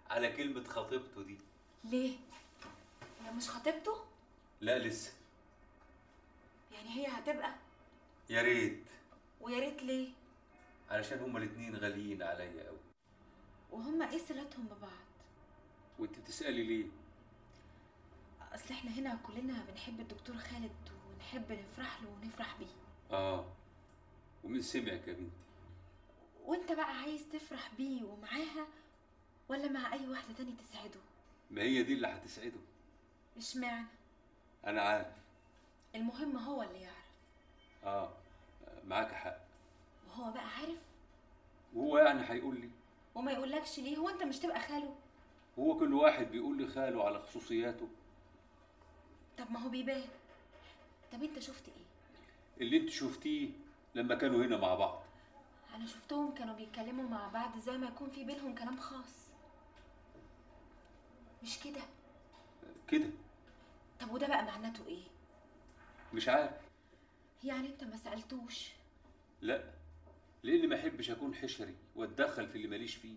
على كلمة خطيبته دي ليه هي مش خطيبته لا لسه يعني هي هتبقى يا ريت ويا ريت ليه علشان هما الاتنين غاليين عليا قوي وهما ايه صلتهم ببعض وانت بتسألي ليه اصل احنا هنا كلنا بنحب الدكتور خالد ونحب نفرح له ونفرح بيه اه ومين سمعك يا بنتي وانت بقى عايز تفرح بيه ومعاها ولا مع اي واحده تاني تسعده ما هي دي اللي هتسعده اشمعنى انا عارف المهم هو اللي يعرف اه معاك حق وهو بقى عارف وهو يعني هيقول لي وما يقولكش ليه هو انت مش تبقى خاله هو كل واحد بيقول لخاله على خصوصياته طب ما هو بيبان طب انت شفت ايه اللي انت شفتيه لما كانوا هنا مع بعض انا شفتهم كانوا بيتكلموا مع بعض زي ما يكون في بينهم كلام خاص مش كده كده طب وده بقى معناته ايه مش عارف يعني انت ما سالتوش لا لاني ما احبش اكون حشري واتدخل في اللي ماليش فيه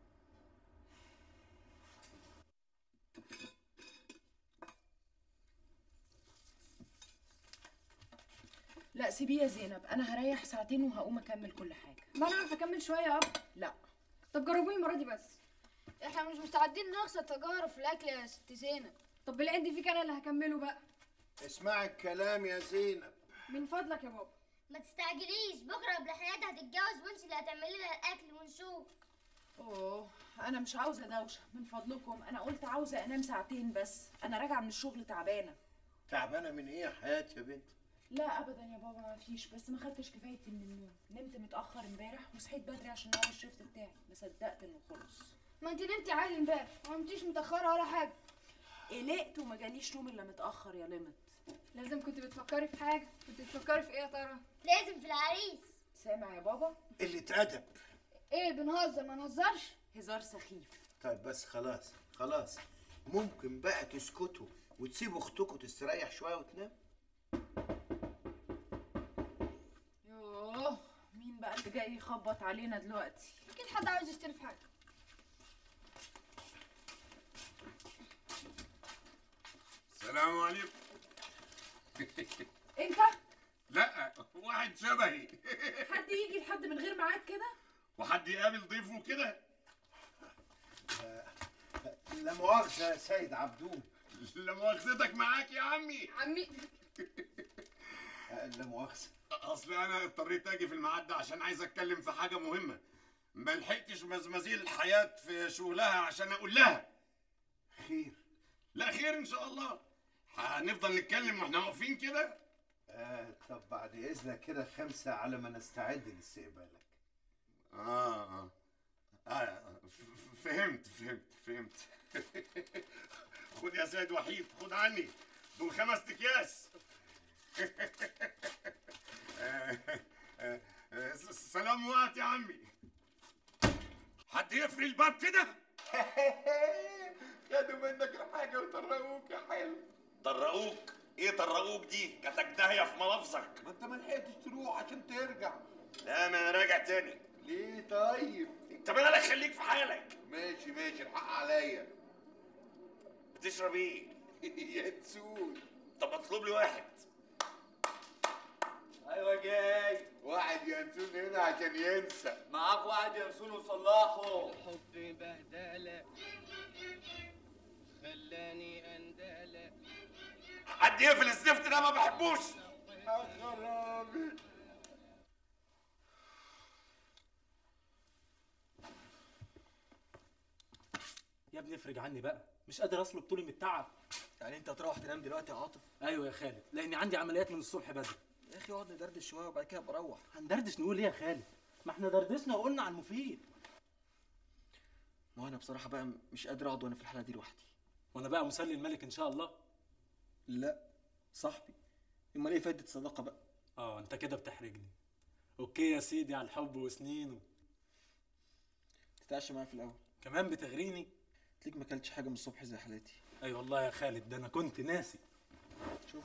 لا سيبيه يا زينب انا هريح ساعتين وهقوم اكمل كل حاجه ما انا اعرف اكمل شويه يا اب لا طب جربوني المره دي بس احنا مش مستعدين نخسر تجارب في الاكل يا ست زينب طب بالعند فيك انا اللي هكمله بقى اسمعي الكلام يا زينب من فضلك يا بابا ما تستعجليش بكره قبل حياتها هتتجوز وانت اللي هتعملي لها الاكل ونشوف اوه انا مش عاوزه دوشه من فضلكم انا قلت عاوزه انام ساعتين بس انا راجعه من الشغل تعبانه تعبانه من ايه يا حياتي يا بنت لا ابدا يا بابا ما فيش بس ما خدتش كفايتي من النوم نمت متاخر امبارح وصحيت بدري عشان اعمل الشيفت بتاعي ما صدقت انه خلص ما انت نمتي عادي امبارح وما نمتيش متاخره ولا حاجه قلقت وما جاليش نوم الا متاخر يا لمت لازم كنت بتفكري في حاجه كنت بتفكري في ايه يا ترى لازم في العريس سامع يا بابا قله ادب ايه بنهزر ما نهزرش هزار سخيف طيب بس خلاص خلاص ممكن بقى تسكتوا وتسيبوا اختكم تستريح شويه وتنام يوه مين بقى اللي جاي يخبط علينا دلوقتي اكيد حد عاوز يستلف حاجه السلام عليكم انت لا واحد شبهي حد يجي لحد من غير ميعاد كده وحد يقابل ضيفه كده لا مؤاخذه يا سيد عبدون لا مؤاخذتك معاك يا عمي عمي لا مؤاخذه اصل انا اضطريت اجي في الميعاد ده عشان عايز اتكلم في حاجه مهمه ما لحقتش مزمزيل الحياه في شغلها عشان اقول لها خير لا خير ان شاء الله هنفضل نتكلم واحنا واقفين كده آه طب بعد اذنك كده خمسه على ما نستعد لاستقبالك آه, آه. آه ف- ف- فهمت فهمت فهمت خد يا سيد وحيد خد عني دول خمس اكياس آه، آه، آه، س- سلام وقت يا عمي حد يقفل الباب كده خدوا منك الحاجة وطرقوك يا حلو طرقوك ايه طرقوك دي جاتك داهية في ملافظك ما انت ما لحقتش تروح عشان ترجع لا ما انا راجع تاني ليه طيب طب انا لك خليك في حالك ماشي ماشي الحق عليا بتشرب ايه ينسون طب اطلب لي واحد ايوه جاي واحد ينسون هنا عشان ينسى معاك واحد ينسون وصلاحه حب بهدلة خلاني أندلة حد يقفل الزفت ده ما بحبوش خرابي يا ابني افرج عني بقى مش قادر اسلك طولي من التعب يعني انت هتروح تنام دلوقتي يا عاطف ايوه يا خالد لاني عندي عمليات من الصبح بدري يا اخي اقعد ندردش شويه وبعد كده بروح هندردش نقول ايه يا خالد ما احنا دردشنا وقلنا عن المفيد ما هو انا بصراحه بقى مش قادر اقعد وانا في الحاله دي لوحدي وانا بقى مسلي الملك ان شاء الله لا صاحبي امال ايه فايده الصداقه بقى اه انت كده بتحرجني اوكي يا سيدي على الحب وسنينه تتعشى معايا في الاول كمان بتغريني تليك ما اكلتش حاجه من الصبح زي حالتي اي والله يا خالد ده انا كنت ناسي شوف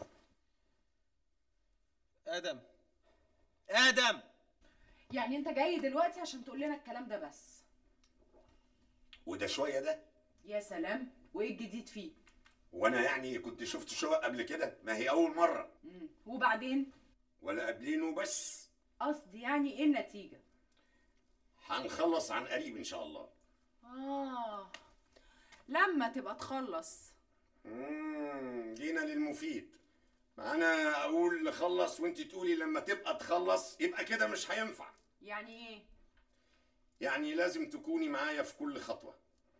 ادم ادم يعني انت جاي دلوقتي عشان تقول لنا الكلام ده بس وده شويه ده يا سلام وايه الجديد فيه وانا يعني كنت شفت شقق قبل كده ما هي اول مره مم. وبعدين ولا قابلين وبس قصدي يعني ايه النتيجه هنخلص عن قريب ان شاء الله اه لما تبقى تخلص مم، جينا للمفيد ما انا اقول خلص وانت تقولي لما تبقى تخلص يبقى كده مش هينفع يعني ايه يعني لازم تكوني معايا في كل خطوه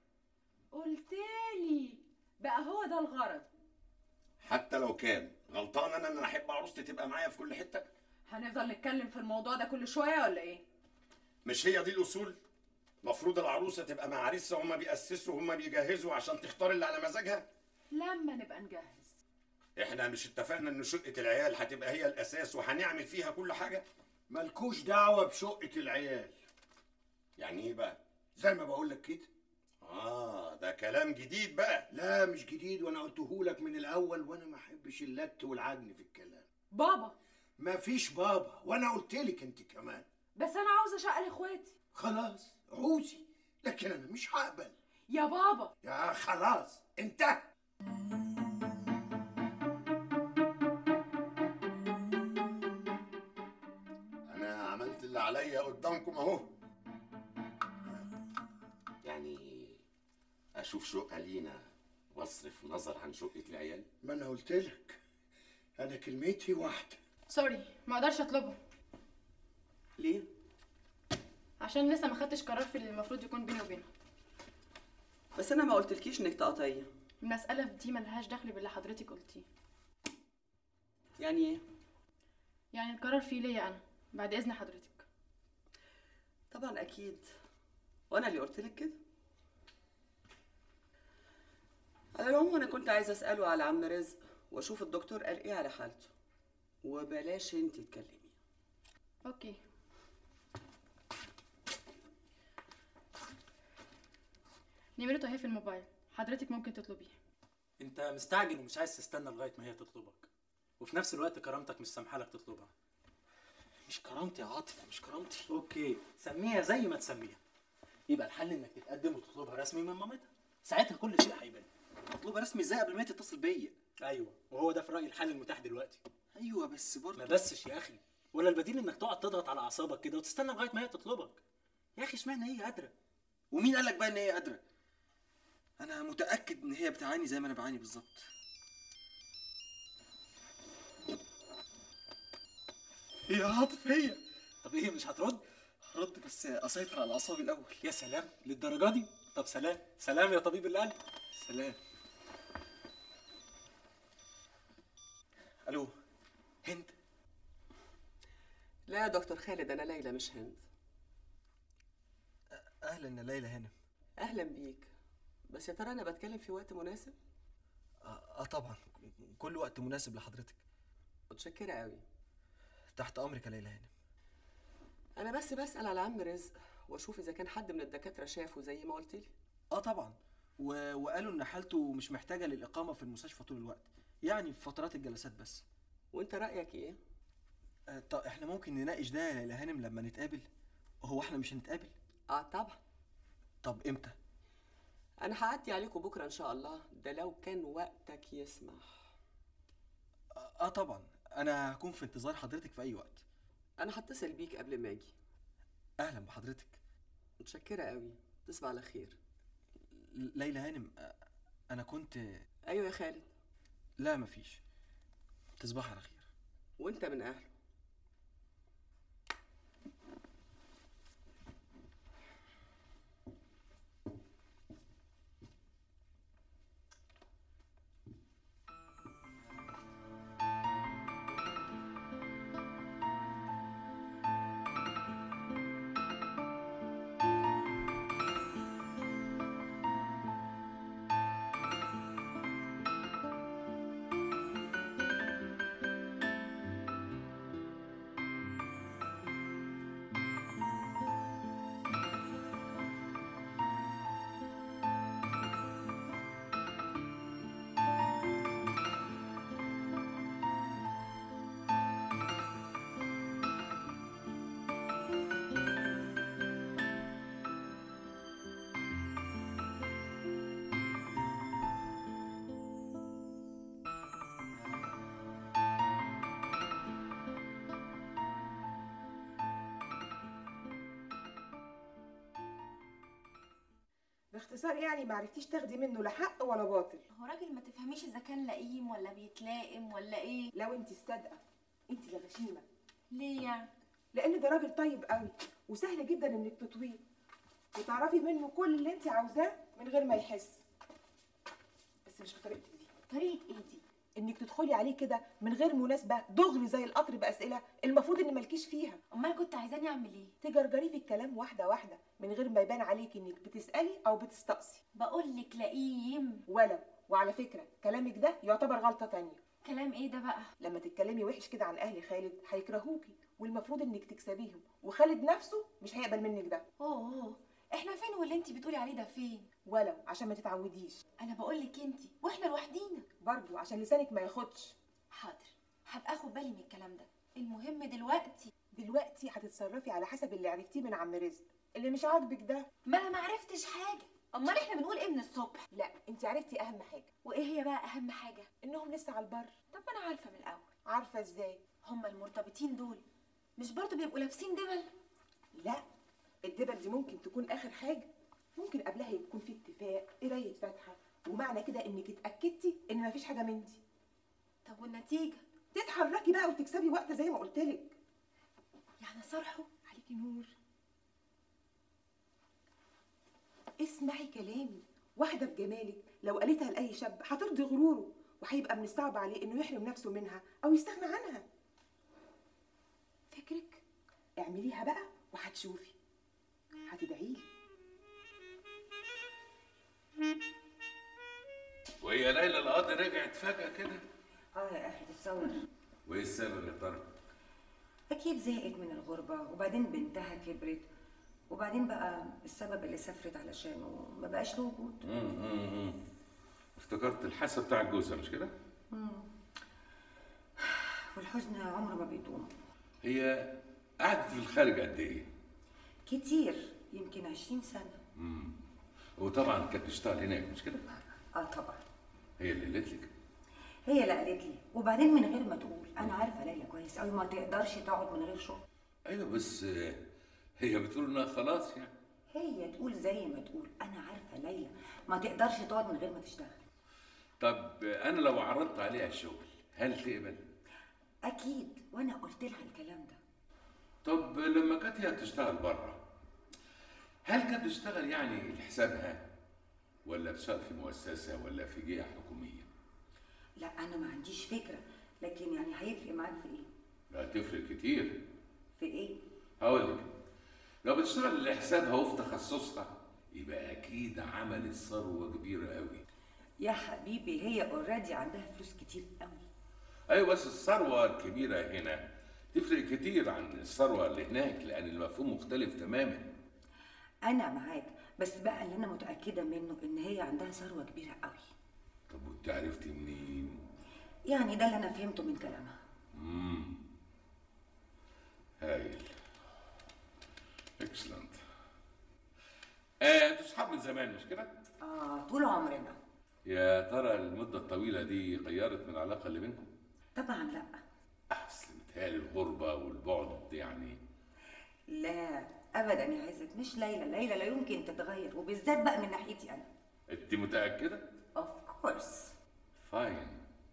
قلتلي بقى هو ده الغرض حتى لو كان غلطان انا ان انا احب عروستي تبقى معايا في كل حته هنفضل نتكلم في الموضوع ده كل شويه ولا ايه مش هي دي الاصول مفروض العروسه تبقى مع عريسها هما بيأسسوا هما بيجهزوا عشان تختار اللي على مزاجها لما نبقى نجهز احنا مش اتفقنا ان شقه العيال هتبقى هي الاساس وهنعمل فيها كل حاجه مالكوش دعوه بشقه العيال يعني ايه بقى زي ما بقول لك كده اه ده كلام جديد بقى لا مش جديد وانا قلته لك من الاول وانا ما احبش اللت والعجن في الكلام بابا مفيش بابا وانا قلت لك انت كمان بس انا عاوزه شقه لاخواتي خلاص عوزي لكن انا مش هقبل يا بابا يا خلاص انتهى انا عملت اللي عليا قدامكم اهو يعني اشوف شقه لينا واصرف نظر عن شقه العيال ما انا قلت لك انا كلمتي واحده سوري ما اقدرش اطلبه ليه؟ عشان لسه ما خدتش قرار في اللي المفروض يكون بيني وبينه بس انا ما قلتلكيش انك تقاطعيه المسألة في دي ملهاش دخل باللي حضرتك قلتيه يعني ايه؟ يعني القرار فيه ليا انا بعد اذن حضرتك طبعا اكيد وانا اللي قلت لك كده على العموم انا كنت عايزه اساله على عم رزق واشوف الدكتور قال ايه على حالته وبلاش انت تكلمي اوكي نمرته اهي في الموبايل حضرتك ممكن تطلبيه انت مستعجل ومش عايز تستنى لغايه ما هي تطلبك وفي نفس الوقت كرامتك مش سامحه لك تطلبها مش كرامتي يا عاطف مش كرامتي اوكي سميها زي ما تسميها يبقى الحل انك تتقدم وتطلبها رسمي من مامتها ساعتها كل شيء هيبان مطلوبه رسمي ازاي قبل ما هي تتصل بيا ايوه وهو ده في رايي الحل المتاح دلوقتي ايوه بس برضه ما بسش يا اخي ولا البديل انك تقعد تضغط على اعصابك كده وتستنى لغايه ما هي تطلبك يا اخي اشمعنى هي قادره ومين قال لك بقى ان هي قادره انا متاكد ان هي بتعاني زي ما انا بعاني بالظبط يا عاطف هي طب ايه مش هترد هرد بس اسيطر على اعصابي الاول يا سلام للدرجه دي طب سلام سلام يا طبيب القلب سلام الو هند لا يا دكتور خالد انا ليلى مش هند اهلا يا ليلى هانم اهلا بيك بس يا ترى انا بتكلم في وقت مناسب اه آه طبعا كل وقت مناسب لحضرتك متشكره قوي تحت امرك يا ليلى هانم انا بس بسال على عم رزق واشوف اذا كان حد من الدكاتره شافه زي ما قلت لي اه طبعا و... وقالوا ان حالته مش محتاجه للاقامه في المستشفى طول الوقت يعني في فترات الجلسات بس وانت رايك ايه آه طب احنا ممكن نناقش ده يا ليلى هانم لما نتقابل هو احنا مش هنتقابل اه طبعا طب امتى انا هعدي عليكم بكره ان شاء الله ده لو كان وقتك يسمح اه آه طبعا انا هكون في انتظار حضرتك في اي وقت انا هتصل بيك قبل ما اجي اهلا بحضرتك متشكره قوي تصبح على خير ليلى هانم آه، انا كنت ايوه يا خالد لا مفيش تصبح على خير وانت من اهله باختصار يعني ما عرفتيش تاخدي منه لا حق ولا باطل هو راجل ما تفهميش اذا كان لئيم ولا بيتلائم ولا ايه لو انت الصادقه انت اللي غشيمه ليه يعني لان ده راجل طيب قوي وسهل جدا انك تطويه وتعرفي منه كل اللي انت عاوزاه من غير ما يحس بس مش بطريقتك دي طريقه ايه دي انك تدخلي عليه كده من غير مناسبه دغري زي القطر باسئله المفروض ان مالكيش فيها امال كنت عايزاني اعمل ايه تجرجري في الكلام واحده واحده من غير ما يبان عليك انك بتسالي او بتستقصي بقول لك لئيم ولو وعلى فكره كلامك ده يعتبر غلطه تانية كلام ايه ده بقى لما تتكلمي وحش كده عن اهل خالد هيكرهوكي والمفروض انك تكسبيهم وخالد نفسه مش هيقبل منك ده اوه أوه. احنا فين واللي انت بتقولي عليه ده فين ولو عشان ما تتعوديش انا بقول لك انت واحنا لوحدينا برضو عشان لسانك ما ياخدش حاضر هبقى اخد بالي من الكلام ده المهم دلوقتي دلوقتي هتتصرفي على حسب اللي عرفتيه من عم رزق اللي مش عاجبك ده ما انا ما عرفتش حاجه امال احنا بنقول ايه من الصبح لا انت عرفتي اهم حاجه وايه هي بقى اهم حاجه انهم لسه على البر طب ما انا عارفه من الاول عارفه ازاي هما المرتبطين دول مش برضو بيبقوا لابسين دبل لا الدبل دي ممكن تكون اخر حاجه ممكن قبلها يكون في اتفاق قرايه فاتحه ومعنى كده انك اتاكدتي ان مفيش حاجه من دي طب والنتيجه تتحركي بقى وتكسبي وقت زي ما قلت لك يعني صرحه عليكي نور اسمعي كلامي واحده في جمالك لو قالتها لاي شاب هترضي غروره وهيبقى من الصعب عليه انه يحرم نفسه منها او يستغنى عنها فكرك اعمليها بقى وهتشوفي هتدعيلي وهي ليلى القاضي رجعت فجأة كده اه يا اخي تتصور وايه السبب يا ترى؟ اكيد زهقت من الغربه وبعدين بنتها كبرت وبعدين بقى السبب اللي سافرت علشانه ما بقاش له وجود مم، مم، مم. افتكرت الحاسة بتاع جوزها مش كده؟ مم. والحزن عمره ما بيدوم هي قعدت في الخارج قد ايه؟ كتير يمكن عشرين سنه مم. وطبعا كانت بتشتغل هناك مش كده؟ اه طبعا هي اللي قالت لك هي اللي قالت لي وبعدين من غير ما تقول انا عارفه ليلى كويس قوي ما تقدرش تقعد من غير شغل ايوه بس آه، هي بتقول انها خلاص يعني هي تقول زي ما تقول انا عارفه ليلى ما تقدرش تقعد من غير ما تشتغل طب آه، انا لو عرضت عليها الشغل هل تقبل؟ اكيد وانا قلت لها الكلام ده طب لما كانت هي تشتغل بره هل كانت بتشتغل يعني لحسابها ولا بتشتغل في مؤسسة ولا في جهة حكومية؟ لا انا ما عنديش فكره لكن يعني هيفرق معاك في ايه لا تفرق كتير في ايه هقول لك لو بتشتغل لحسابها وفي تخصصها يبقى اكيد عملت ثروه كبيره قوي يا حبيبي هي اوريدي عندها فلوس كتير قوي ايوه بس الثروه الكبيره هنا تفرق كتير عن الثروه اللي هناك لان المفهوم مختلف تماما انا معاك بس بقى اللي انا متاكده منه ان هي عندها ثروه كبيره قوي طب وانت عرفتي منين يعني ده اللي انا فهمته من كلامها امم هايل اكسلنت آه انتوا صحاب من زمان مش كده اه طول عمرنا يا ترى المده الطويله دي غيرت من العلاقه اللي بينكم طبعا لا اصل متهيألي الغربه والبعد يعني لا ابدا يا عزت مش ليلى ليلى لا يمكن تتغير وبالذات بقى من ناحيتي انا انت متاكده اوف كورس فاين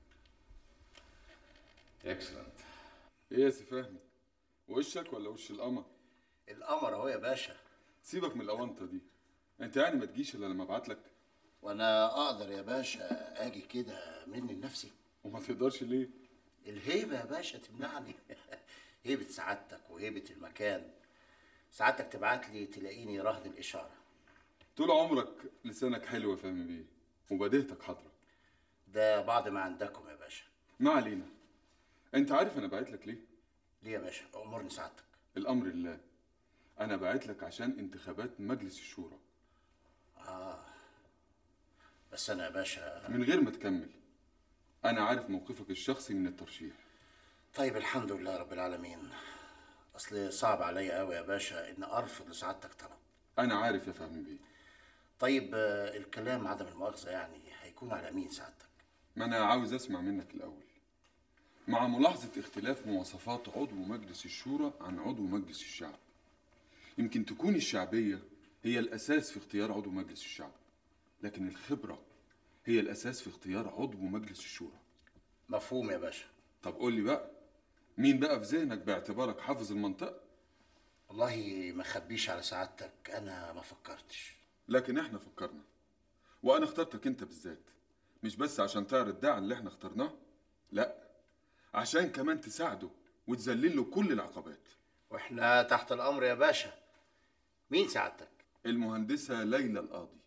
اكسلنت ايه يا سي فهمي وشك ولا وش القمر القمر اهو يا باشا سيبك من الاونطه دي انت يعني ما تجيش الا لما ابعت لك وانا اقدر يا باشا اجي كده مني لنفسي وما تقدرش ليه الهيبه يا باشا تمنعني هيبه سعادتك وهيبه المكان سعادتك تبعت لي تلاقيني رهن الاشاره طول عمرك لسانك حلو يا فهمي بيه وبديهتك حاضره ده بعض ما عندكم يا باشا ما علينا انت عارف انا بعت لك ليه ليه يا باشا امرني سعادتك الامر لله انا بعت لك عشان انتخابات مجلس الشورى اه بس انا يا باشا من غير ما تكمل انا عارف موقفك الشخصي من الترشيح طيب الحمد لله رب العالمين اصل صعب عليا قوي يا باشا ان ارفض لسعادتك طلب انا عارف يا فهمي بيه طيب آه، الكلام عدم المؤاخذه يعني هيكون على مين سعادتك ما انا عاوز اسمع منك الاول مع ملاحظة اختلاف مواصفات عضو مجلس الشورى عن عضو مجلس الشعب يمكن تكون الشعبية هي الأساس في اختيار عضو مجلس الشعب لكن الخبرة هي الأساس في اختيار عضو مجلس الشورى مفهوم يا باشا طب قول لي بقى مين بقى في ذهنك باعتبارك حافظ المنطقة والله ما خبيش على سعادتك انا ما فكرتش لكن احنا فكرنا وانا اخترتك انت بالذات مش بس عشان تعرض ده على اللي احنا اخترناه لا عشان كمان تساعده وتذلل له كل العقبات واحنا تحت الامر يا باشا مين سعادتك المهندسة ليلى القاضي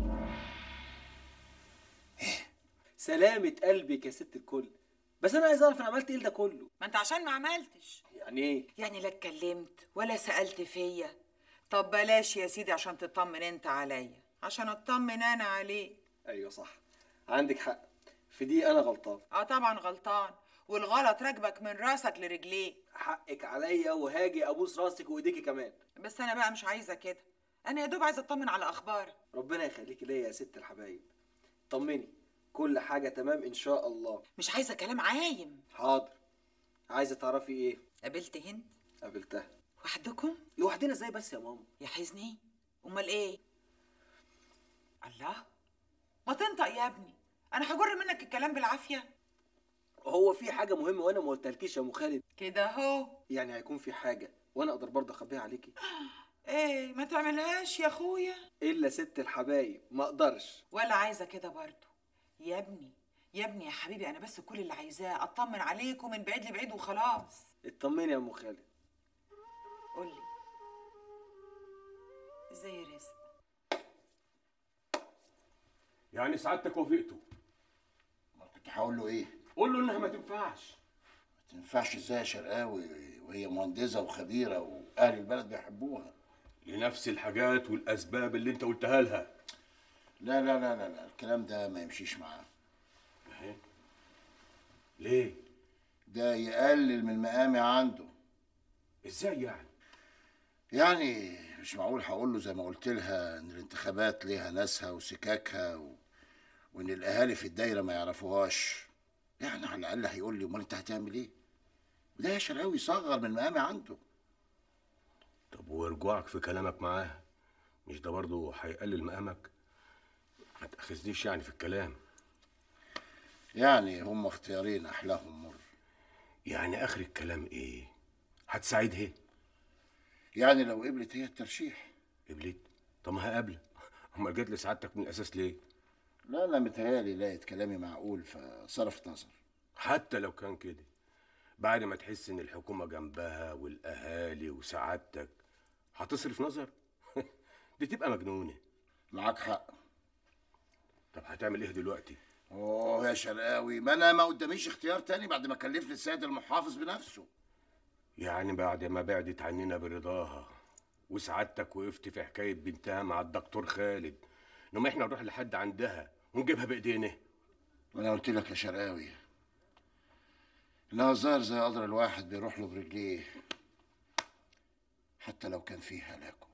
سلامة قلبك يا ست الكل بس انا عايز اعرف انا عملت ايه ده كله ما انت عشان ما عملتش يعني ايه يعني لا اتكلمت ولا سألت فيا طب بلاش يا سيدي عشان تطمن انت عليا عشان اطمن انا عليك ايوه صح عندك حق في دي انا غلطان اه طبعا غلطان والغلط راكبك من راسك لرجليك حقك عليا وهاجي ابوس راسك وايديكي كمان بس انا بقى مش عايزه كده انا يا دوب عايزه اطمن على اخبارك ربنا يخليكي ليا يا ست الحبايب طمني كل حاجة تمام ان شاء الله مش عايزه كلام عايم حاضر عايزة تعرفي ايه قابلت هند قابلتها وحدكم لوحدنا ازاي بس يا ماما يا حزني امال ايه الله ما تنطق يا ابني انا هجر منك الكلام بالعافيه هو في حاجة مهمة وانا ما قلتلكيش يا ام خالد كده اهو يعني هيكون في حاجة وانا اقدر برضه اخبيها عليكي ايه ما تعملهاش يا اخويا الا ست الحبايب ما اقدرش ولا عايزه كده برضه يا ابني يا ابني يا حبيبي انا بس كل اللي عايزاه اطمن عليكم من بعيد لبعيد وخلاص اطمني يا ام خالد قول لي ازاي رزق يعني سعادتك وافقته كنت هقول له ايه قول له انها ما تنفعش ما تنفعش ازاي يا شرقاوي وهي مهندسه وخبيره واهل البلد بيحبوها لنفس الحاجات والاسباب اللي انت قلتها لها لا لا لا لا, لا. الكلام ده ما يمشيش معاه ليه ده يقلل من مقامي عنده ازاي يعني يعني مش معقول هقول له زي ما قلت لها ان الانتخابات ليها ناسها وسكاكها و... وان الاهالي في الدايره ما يعرفوهاش يعني على الاقل هيقول لي امال انت هتعمل ايه وده يا شرقاوي يصغر من مقامي عنده طب ورجوعك في كلامك معاه مش ده برضه هيقلل مقامك ما تاخذنيش يعني في الكلام يعني هم اختيارين احلاهم مر يعني اخر الكلام ايه هتساعدها يعني لو قبلت هي الترشيح قبلت طب ما هقابلك امال جت لسعادتك من الاساس ليه لا انا متهيالي لقيت كلامي معقول فصرفت نظر حتى لو كان كده بعد ما تحس ان الحكومه جنبها والاهالي وسعادتك هتصرف نظر دي تبقى مجنونه معاك حق طب هتعمل ايه دلوقتي اوه يا شرقاوي ما انا ما قداميش اختيار تاني بعد ما كلفني السيد المحافظ بنفسه يعني بعد ما بعدت عننا برضاها وسعادتك وقفت في حكايه بنتها مع الدكتور خالد نقوم احنا نروح لحد عندها ونجيبها بايدينا وانا قلت لك يا شرقاوي انها ظاهر زي قدر الواحد بيروح له برجليه حتى لو كان فيه هلاكه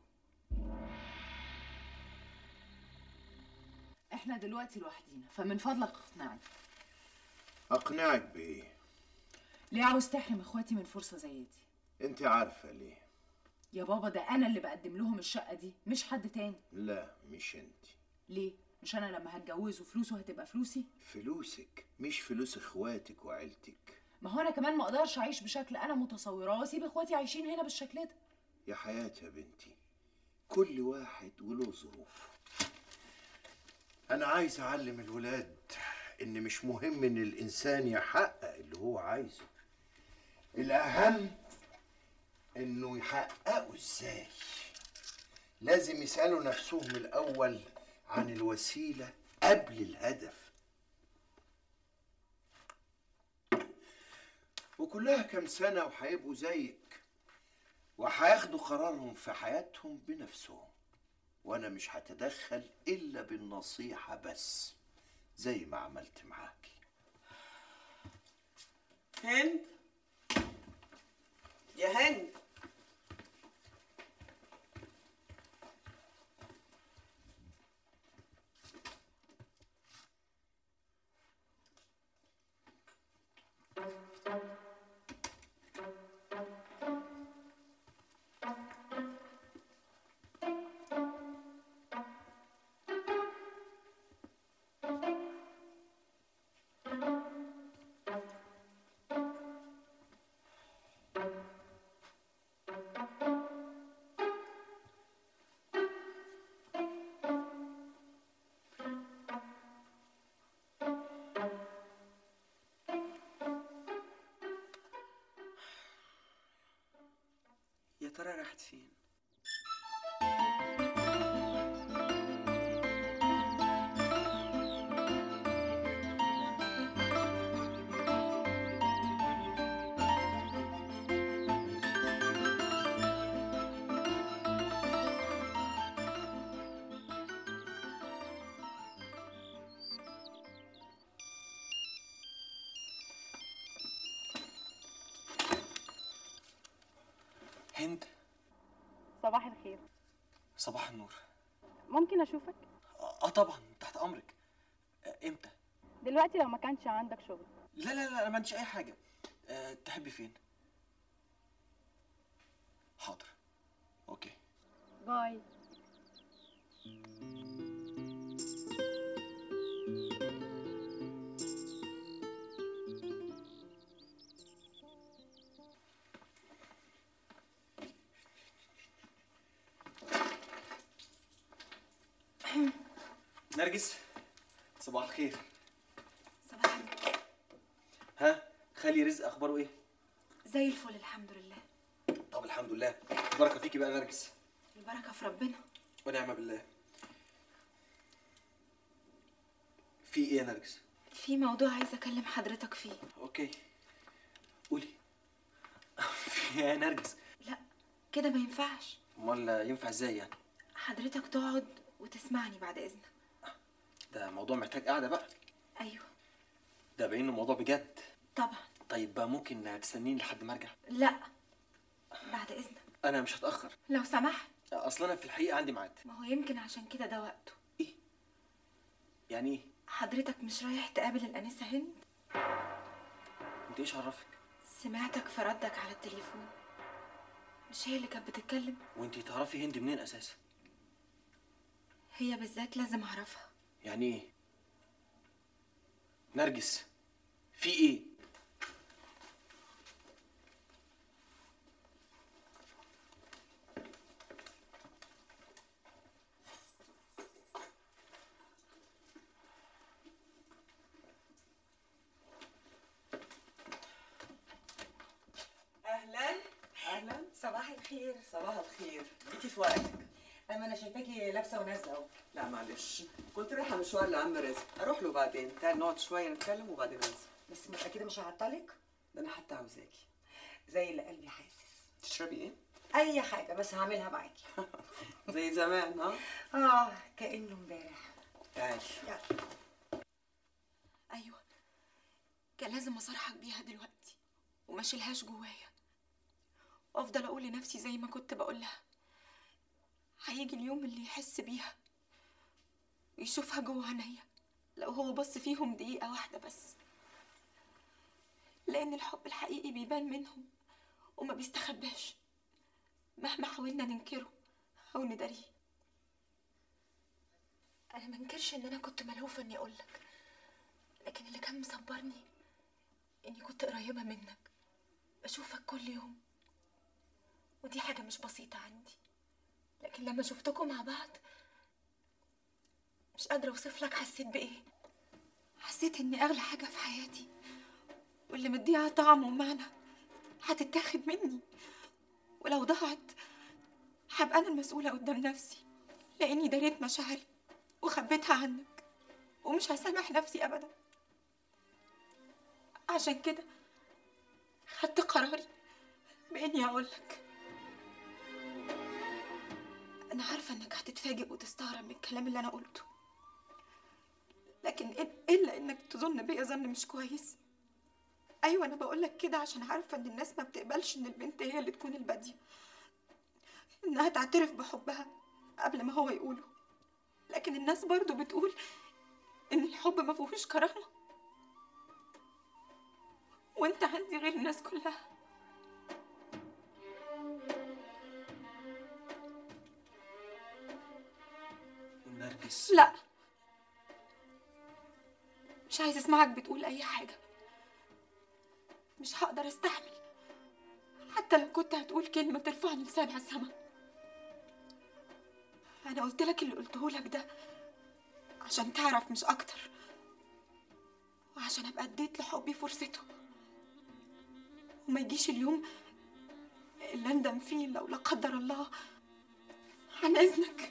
احنا دلوقتي لوحدينا فمن فضلك اقنعني اقنعك بايه ليه عاوز تحرم اخواتي من فرصه زي دي انت عارفه ليه يا بابا ده انا اللي بقدم لهم الشقه دي مش حد تاني لا مش انت ليه مش انا لما هتجوزه فلوسه هتبقى فلوسي فلوسك مش فلوس اخواتك وعيلتك ما هو انا كمان ما اقدرش اعيش بشكل انا متصوراه واسيب اخواتي عايشين هنا بالشكل ده يا حياتي يا بنتي كل واحد وله ظروفه انا عايز اعلم الولاد ان مش مهم ان الانسان يحقق اللي هو عايزه الاهم انه يحققه ازاي لازم يسالوا نفسهم الاول عن الوسيله قبل الهدف وكلها كام سنه وهيبقوا زيك وهياخدوا قرارهم في حياتهم بنفسهم وانا مش هتدخل الا بالنصيحه بس زي ما عملت معاكي هند يا هند يا ترى راحت فين هند صباح الخير صباح النور ممكن اشوفك اه طبعا تحت امرك آه، امتى دلوقتي لو ما كانش عندك شغل لا لا لا انا ما عنديش اي حاجه أه تحبي فين حاضر اوكي باي نرجس صباح الخير صباح النور ها خالي رزق اخباره ايه زي الفل الحمد لله طب الحمد لله بركه فيكي بقى يا نرجس البركه في ربنا ونعم بالله في ايه يا نرجس في موضوع عايزه اكلم حضرتك فيه اوكي قولي في ايه يا نرجس كده ما ينفعش امال ينفع ازاي يعني حضرتك تقعد وتسمعني بعد اذنك ده موضوع محتاج قعده بقى ايوه ده باين انه موضوع بجد طبعا طيب بقى ممكن تستنيني لحد ما ارجع لا بعد اذنك انا مش هتاخر لو سمحت اصل انا في الحقيقه عندي ميعاد ما هو يمكن عشان كده ده وقته يعني ايه حضرتك مش رايح تقابل الانسه هند انت ايش عرفك سمعتك في ردك على التليفون مش هي اللي كانت بتتكلم وانت تعرفي هند منين اساسا هي بالذات لازم اعرفها يعني ايه نرجس في ايه اهلا اهلا صباح الخير صباح الخير جيتي في وقتك اما انا شايفاكي لابسه ونازله اهو لا معلش كنت رايحه مشوار لعم رزق اروح له بعدين تعال نقعد شويه نتكلم وبعدين انزل بس مش اكيد مش هعطلك ده انا حتى عاوزاكي زي اللي قلبي حاسس تشربي ايه اي حاجه بس هعملها معاكي زي زمان ها اه كانه امبارح تعالي ايوه كان لازم اصارحك بيها دلوقتي وما اشيلهاش جوايا وافضل اقول لنفسي زي ما كنت بقول لها هيجي اليوم اللي يحس بيها ويشوفها جوه عينيا لو هو بص فيهم دقيقة واحدة بس لأن الحب الحقيقي بيبان منهم وما بيستخباش مهما حاولنا ننكره أو نداريه أنا منكرش إن أنا كنت ملهوفة إني أقولك لكن اللي كان مصبرني إني كنت قريبة منك بشوفك كل يوم ودي حاجة مش بسيطة عندي لكن لما شفتكم مع بعض مش قادرة أوصف لك حسيت بإيه حسيت إني أغلى حاجة في حياتي واللي مديها طعم ومعنى هتتاخد مني ولو ضاعت هبقى أنا المسؤولة قدام نفسي لأني دريت مشاعري وخبيتها عنك ومش هسامح نفسي أبدا عشان كده خدت قراري بإني أقولك أنا عارفة إنك هتتفاجئ وتستغرب من الكلام اللي أنا قلته لكن إل- إلا إنك تظن بيا ظن مش كويس أيوة أنا بقولك كده عشان عارفة إن الناس ما بتقبلش إن البنت هي اللي تكون البادية إنها تعترف بحبها قبل ما هو يقوله لكن الناس برضو بتقول إن الحب ما فيهوش كرامة وأنت عندي غير الناس كلها نرجس لا مش عايز اسمعك بتقول اي حاجة مش هقدر استحمل حتى لو كنت هتقول كلمة ترفعني لسابع السما انا قلت لك اللي قلته لك ده عشان تعرف مش اكتر وعشان ابقى اديت لحبي فرصته وما يجيش اليوم اللي اندم فيه لو لا قدر الله عن اذنك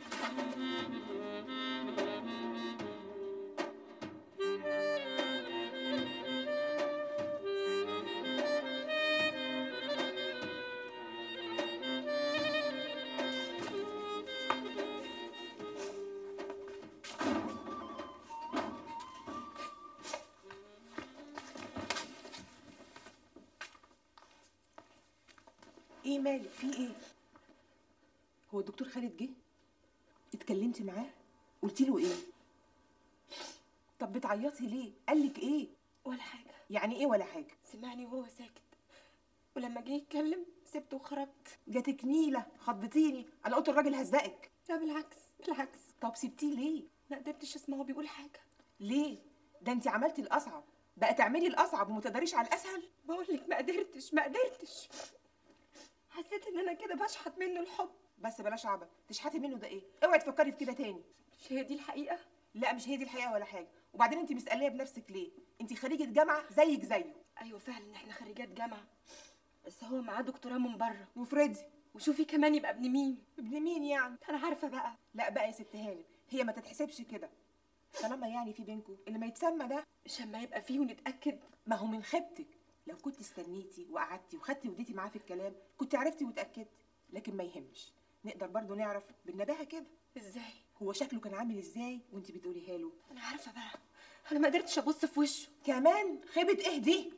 ايه مالك في ايه هو الدكتور خالد جه اتكلمتي معاه قلتي له ايه طب بتعيطي ليه قالك ايه ولا حاجه يعني ايه ولا حاجه سمعني وهو ساكت ولما جه يتكلم سبته وخرجت جاتك نيله خضتيني انا قلت الراجل هزقك لا بالعكس بالعكس طب سبتيه ليه ما قدرتش اسمعه بيقول حاجه ليه ده انت عملتي الاصعب بقى تعملي الاصعب وما تقدريش على الاسهل بقول لك ما قدرتش ما قدرتش حسيت ان انا كده بشحت منه الحب بس بلاش عبط تشحتي منه ده ايه اوعي تفكري في كده تاني مش هي دي الحقيقه لا مش هي دي الحقيقه ولا حاجه وبعدين انت مسأليه بنفسك ليه انت خريجه جامعه زيك زيه ايوه فعلا احنا خريجات جامعه بس هو معاه دكتوراه من بره وفريدي وشوفي كمان يبقى ابن مين ابن مين يعني انا عارفه بقى لا بقى يا ست هانم هي ما تتحسبش كده طالما يعني في بينكم اللي ما يتسمى ده مش اما يبقى فيه ونتاكد ما هو من خيبتك لو كنت استنيتي وقعدتي وخدتي وديتي معاه في الكلام كنت عرفتي وتاكدتي لكن ما يهمش نقدر برضو نعرف بالنباهه كده ازاي هو شكله كان عامل ازاي وانت بتقوليها له انا عارفه بقى انا ما قدرتش ابص في وشه كمان خيبه ايه دي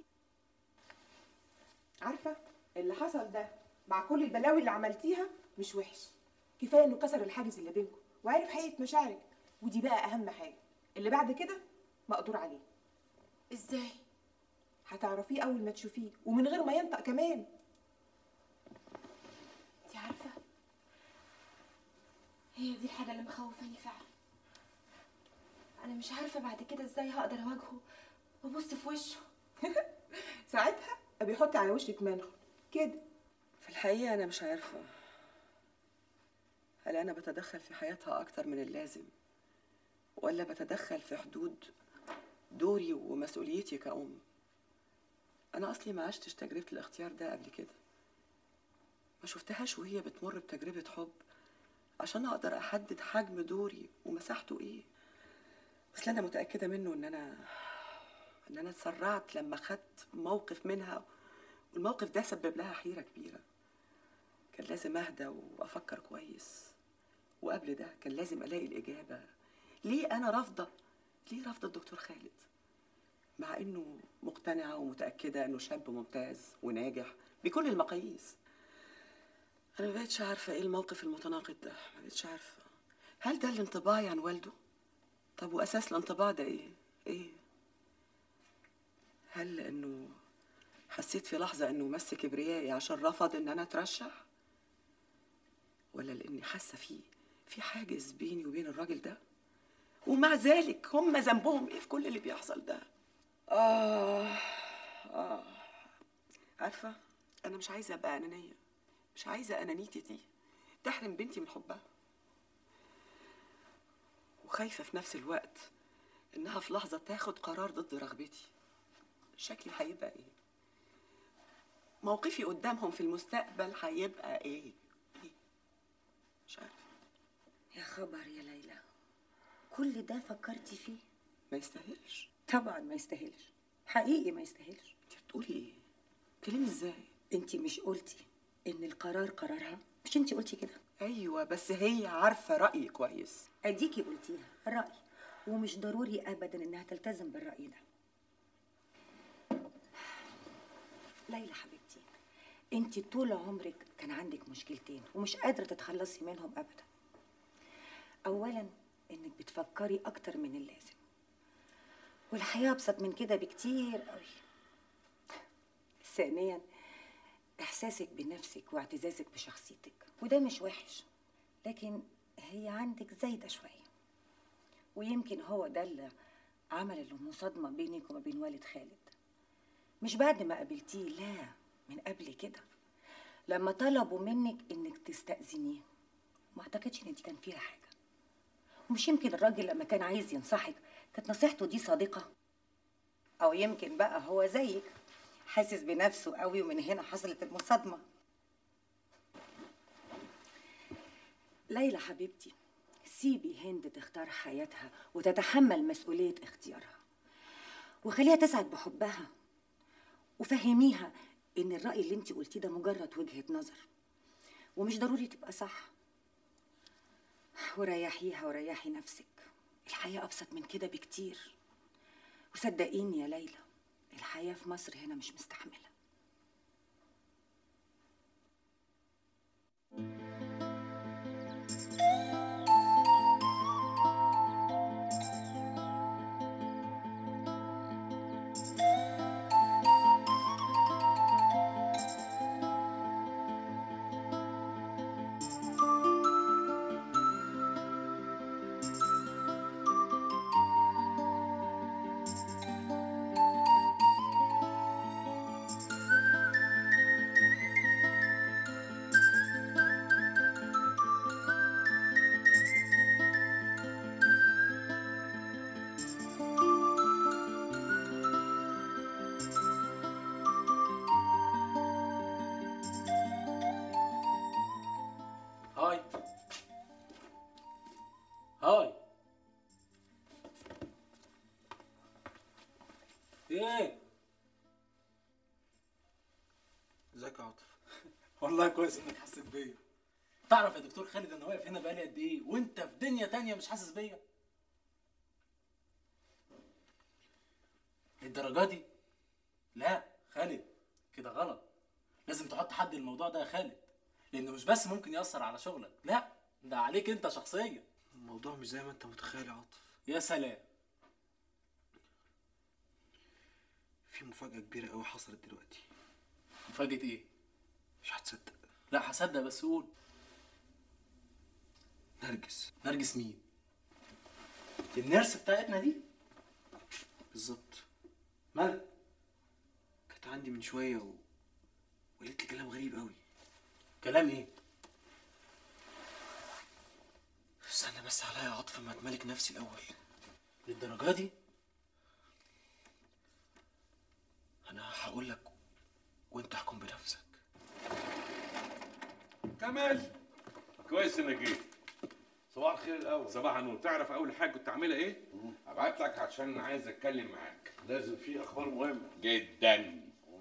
عارفه اللي حصل ده مع كل البلاوي اللي عملتيها مش وحش كفايه انه كسر الحاجز اللي بينكم وعرف حقيقه مشاعرك ودي بقى اهم حاجه اللي بعد كده مقدور عليه ازاي هتعرفيه اول ما تشوفيه ومن غير ما ينطق كمان انت عارفه هي دي الحاجه اللي مخوفاني فعلا انا مش عارفه بعد كده ازاي هقدر اواجهه وابص في وشه ساعتها بيحط على وشك منخل كده في الحقيقة أنا مش عارفة هل أنا بتدخل في حياتها أكتر من اللازم ولا بتدخل في حدود دوري ومسؤوليتي كأم أنا أصلي ما عشتش تجربة الاختيار ده قبل كده ما شفتهاش وهي بتمر بتجربة حب عشان أقدر أحدد حجم دوري ومساحته إيه بس أنا متأكدة منه إن أنا إن أنا اتسرعت لما خدت موقف منها والموقف ده سبب لها حيرة كبيرة كان لازم أهدى وأفكر كويس وقبل ده كان لازم ألاقي الإجابة ليه أنا رافضة ليه رافضة الدكتور خالد مع إنه مقتنعة ومتأكدة إنه شاب ممتاز وناجح بكل المقاييس أنا ما بقتش عارفة إيه الموقف المتناقض ده ما بقتش عارفة هل ده الانطباعي عن والده؟ طب وأساس الانطباع ده إيه؟ إيه؟ هل لأنه حسيت في لحظة إنه مس كبريائي عشان رفض إن أنا أترشح؟ ولا لأني حاسة فيه في حاجز بيني وبين الراجل ده؟ ومع ذلك هم ذنبهم إيه في كل اللي بيحصل ده؟ آه آه عارفة أنا مش عايزة أبقى أنانية مش عايزة أنانيتي دي تحرم بنتي من حبها وخايفة في نفس الوقت إنها في لحظة تاخد قرار ضد رغبتي شكلي هيبقى إيه؟ موقفي قدامهم في المستقبل هيبقى إيه؟ إيه؟ مش عارفة يا خبر يا ليلى كل ده فكرتي فيه ما يستاهلش طبعا ما يستاهلش حقيقي ما يستاهلش انت بتقولي ايه كلمي ازاي انت مش قلتي ان القرار قرارها مش انت قلتي كده ايوه بس هي عارفه رايي كويس اديكي قلتيها الراي ومش ضروري ابدا انها تلتزم بالراي ده ليلى حبيبتي انت طول عمرك كان عندك مشكلتين ومش قادره تتخلصي منهم ابدا اولا انك بتفكري اكتر من اللازم والحياه ابسط من كده بكتير قوي ثانيا احساسك بنفسك واعتزازك بشخصيتك وده مش وحش لكن هي عندك زايده شويه ويمكن هو ده اللي عمل المصادمه بينك وما بين والد خالد مش بعد ما قابلتيه لا من قبل كده لما طلبوا منك انك تستأذنيه ما اعتقدش ان دي كان فيها حاجه ومش يمكن الراجل لما كان عايز ينصحك كانت نصيحته دي صادقه او يمكن بقى هو زيك حاسس بنفسه قوي ومن هنا حصلت المصادمه ليلى حبيبتي سيبي هند تختار حياتها وتتحمل مسؤولية اختيارها وخليها تسعد بحبها وفهميها ان الرأي اللي انت قلتيه ده مجرد وجهة نظر ومش ضروري تبقى صح وريحيها وريحي نفسك الحياة أبسط من كده بكتير وصدقيني يا ليلى الحياة في مصر هنا مش مستحملة هاي هاي ايه ازيك يا عاطف والله كويس انك حسيت بيا تعرف يا دكتور خالد انا واقف هنا بقالي قد ايه وانت في دنيا تانية مش حاسس بيا الدرجة دي لا خالد كده غلط لازم تحط حد للموضوع ده يا خالد لانه مش بس ممكن يأثر على شغلك لا ده عليك انت شخصيا الموضوع مش زي ما انت متخيل يا عاطف يا سلام في مفاجأة كبيرة قوي حصلت دلوقتي مفاجأة ايه مش هتصدق لا هصدق بس قول نرجس نرجس مين النيرس بتاعتنا دي بالظبط مالك كانت عندي من شوية و... وقالت لي كلام غريب قوي كلام ايه استنى بس عليا يا عاطف ما اتملك نفسي الاول للدرجة دي انا هقول لك وانت احكم بنفسك كمال كويس انك جيت صباح الخير الاول صباح النور تعرف اول حاجه كنت اعملها ايه ابعت لك عشان عايز اتكلم معاك لازم في اخبار مهمه جدا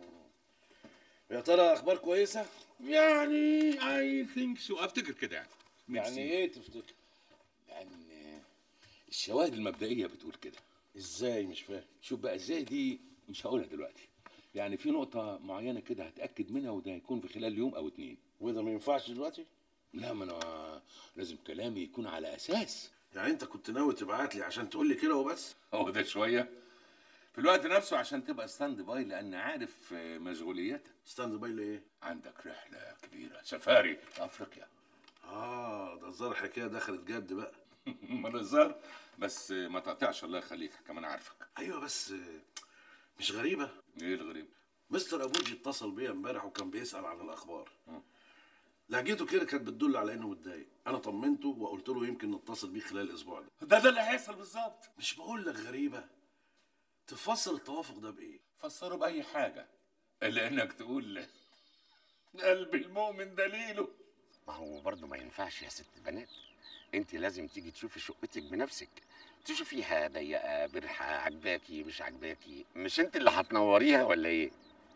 يا ترى اخبار كويسه يعني اي ثينك سو افتكر كده يعني يعني ايه تفتكر لان الشواهد المبدئيه بتقول كده ازاي مش فاهم شوف بقى ازاي دي مش هقولها دلوقتي يعني في نقطة معينة كده هتأكد منها وده هيكون في خلال يوم أو اتنين وده ما ينفعش دلوقتي؟ لا ما أنا لازم كلامي يكون على أساس يعني انت كنت ناوي تبعت لي عشان تقول لي كده وبس هو ده شوية في الوقت نفسه عشان تبقى ستاند باي لأن عارف آه، مشغولياتك ستاند باي لإيه؟ عندك رحلة كبيرة سفاري في أفريقيا اه ده الظاهر الحكايه دخلت جد بقى ما نظر بس آه، ما تقطعش الله يخليك كمان عارفك ايوه بس آه، مش غريبه ايه الغريب مستر ابوجي اتصل بيا امبارح وكان بيسال عن الاخبار لهجته كده كانت بتدل على انه متضايق انا طمنته وقلت له يمكن نتصل بيه خلال الاسبوع ده ده ده اللي هيحصل بالظبط مش بقول لك غريبه تفسر التوافق ده بايه فسره بأي حاجة إلا إنك تقول قلب المؤمن دليله ما هو برضه ما ينفعش يا ست البنات انت لازم تيجي تشوفي شقتك بنفسك تشوفيها ضيقه برحه عجباكي مش عجباكي مش انت اللي هتنوريها ولا ايه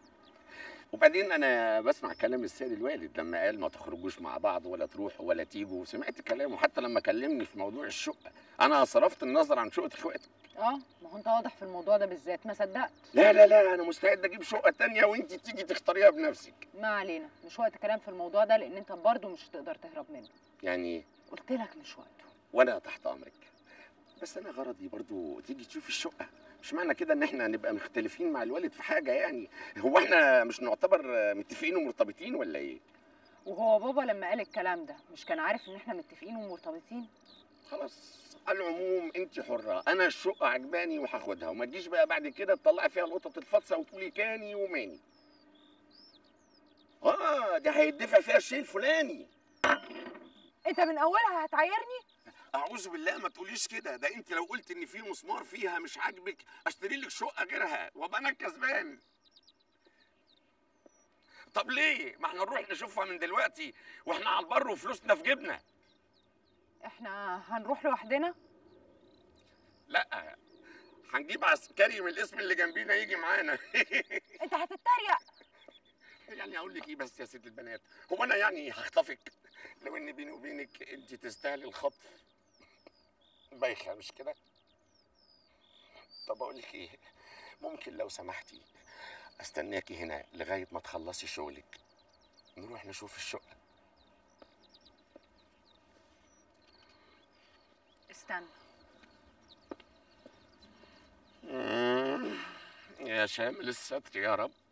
وبعدين انا بسمع كلام السيد الوالد لما قال ما تخرجوش مع بعض ولا تروحوا ولا تيجوا سمعت كلامه حتى لما كلمني في موضوع الشقه انا صرفت النظر عن شقه اخواتك اه ما هو انت واضح في الموضوع ده بالذات ما صدقت لا لا لا انا مستعد اجيب شقه تانية وانت تيجي تختاريها بنفسك ما علينا مش وقت كلام في الموضوع ده لان انت برضه مش هتقدر تهرب منه يعني قلت لك مش وقته وانا تحت امرك بس انا غرضي برضو تيجي تشوفي الشقه مش معنى كده ان احنا نبقى مختلفين مع الوالد في حاجه يعني هو احنا مش نعتبر متفقين ومرتبطين ولا ايه وهو بابا لما قال الكلام ده مش كان عارف ان احنا متفقين ومرتبطين خلاص على العموم انت حره انا الشقه عجباني وهاخدها وما تجيش بقى بعد كده تطلعي فيها القطط الفطسه وتقولي كاني وماني اه ده هيدفع فيها الشيء الفلاني انت من اولها هتعايرني اعوذ بالله ما تقوليش كده ده انت لو قلت ان في مسمار فيها مش عاجبك اشتري لك شقه غيرها وابقى انا الكسبان طب ليه ما احنا نروح نشوفها من دلوقتي واحنا على البر وفلوسنا في جيبنا احنا هنروح لوحدنا لا هنجيب عسكري من الاسم اللي جنبينا يجي معانا انت هتتريق يعني اقول لك ايه بس يا ست البنات هو انا يعني هخطفك لو ان بيني وبينك انت تستاهلي الخطف بايخه مش كده طب اقول لك ايه ممكن لو سمحتي استناكي هنا لغايه ما تخلصي شغلك نروح نشوف الشقه استنى مم. يا شامل الستر يا رب